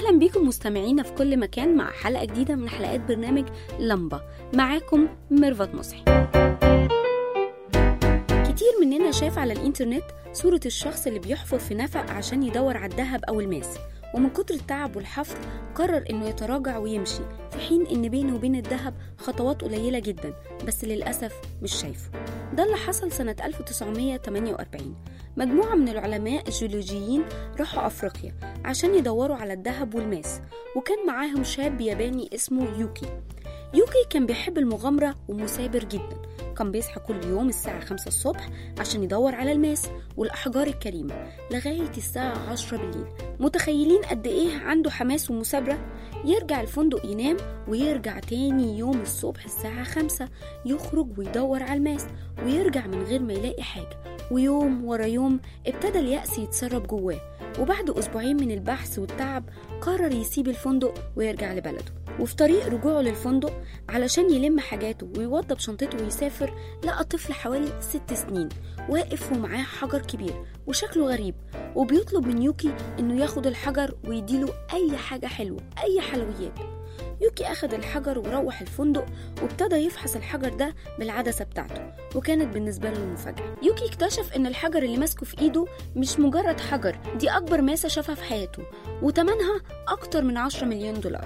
أهلا بيكم مستمعينا في كل مكان مع حلقة جديدة من حلقات برنامج لمبة معاكم ميرفت مصحي كتير مننا شاف على الإنترنت صورة الشخص اللي بيحفر في نفق عشان يدور على الذهب أو الماس ومن كتر التعب والحفر قرر إنه يتراجع ويمشي في حين إن بينه وبين الذهب خطوات قليلة جدا بس للأسف مش شايفه ده اللي حصل سنة 1948 مجموعة من العلماء الجيولوجيين راحوا أفريقيا عشان يدوروا على الذهب والماس وكان معاهم شاب ياباني اسمه يوكي يوكي كان بيحب المغامرة ومثابر جدا كان بيصحى كل يوم الساعة 5 الصبح عشان يدور على الماس والأحجار الكريمة لغاية الساعة 10 بالليل متخيلين قد إيه عنده حماس ومثابرة؟ يرجع الفندق ينام ويرجع تاني يوم الصبح الساعة 5 يخرج ويدور على الماس ويرجع من غير ما يلاقي حاجة ويوم ورا يوم ابتدى اليأس يتسرب جواه وبعد أسبوعين من البحث والتعب قرر يسيب الفندق ويرجع لبلده وفي طريق رجوعه للفندق علشان يلم حاجاته ويوضب شنطته ويسافر لقى طفل حوالي ست سنين واقف ومعاه حجر كبير وشكله غريب وبيطلب من يوكي انه ياخد الحجر ويديله اي حاجة حلوة اي حلويات يوكي أخد الحجر وروح الفندق وابتدى يفحص الحجر ده بالعدسة بتاعته وكانت بالنسبة له مفاجأة يوكي اكتشف إن الحجر اللي ماسكه في إيده مش مجرد حجر دي أكبر ماسة شافها في حياته وتمنها أكتر من 10 مليون دولار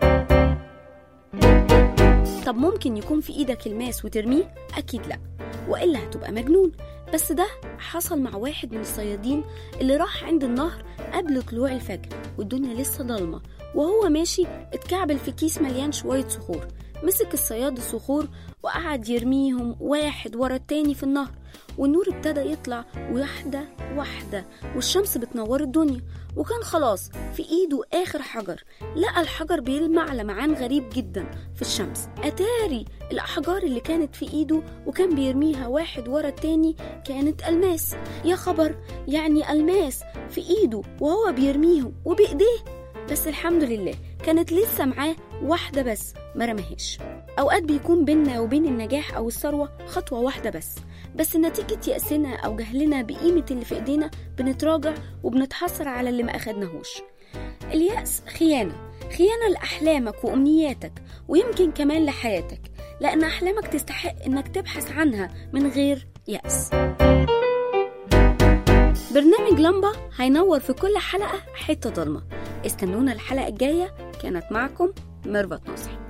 طب ممكن يكون في إيدك الماس وترميه؟ أكيد لأ وإلا هتبقى مجنون بس ده حصل مع واحد من الصيادين اللي راح عند النهر قبل طلوع الفجر والدنيا لسه ضلمة وهو ماشي اتكعبل في كيس مليان شوية صخور مسك الصياد الصخور وقعد يرميهم واحد ورا التاني في النهر والنور ابتدى يطلع واحدة واحدة والشمس بتنور الدنيا وكان خلاص في ايده اخر حجر لقى الحجر بيلمع لمعان غريب جدا في الشمس اتاري الاحجار اللي كانت في ايده وكان بيرميها واحد ورا التاني كانت الماس يا خبر يعني الماس في ايده وهو بيرميهم وبايديه بس الحمد لله كانت لسه معاه واحدة بس ما رماهاش أوقات بيكون بيننا وبين النجاح أو الثروة خطوة واحدة بس بس نتيجة يأسنا أو جهلنا بقيمة اللي في إيدينا بنتراجع وبنتحسر على اللي ما أخدناهوش اليأس خيانة خيانة لأحلامك وأمنياتك ويمكن كمان لحياتك لأن أحلامك تستحق إنك تبحث عنها من غير يأس برنامج لمبة هينور في كل حلقة حتة ضلمة استنونا الحلقة الجاية كانت معكم ميرفت نصحي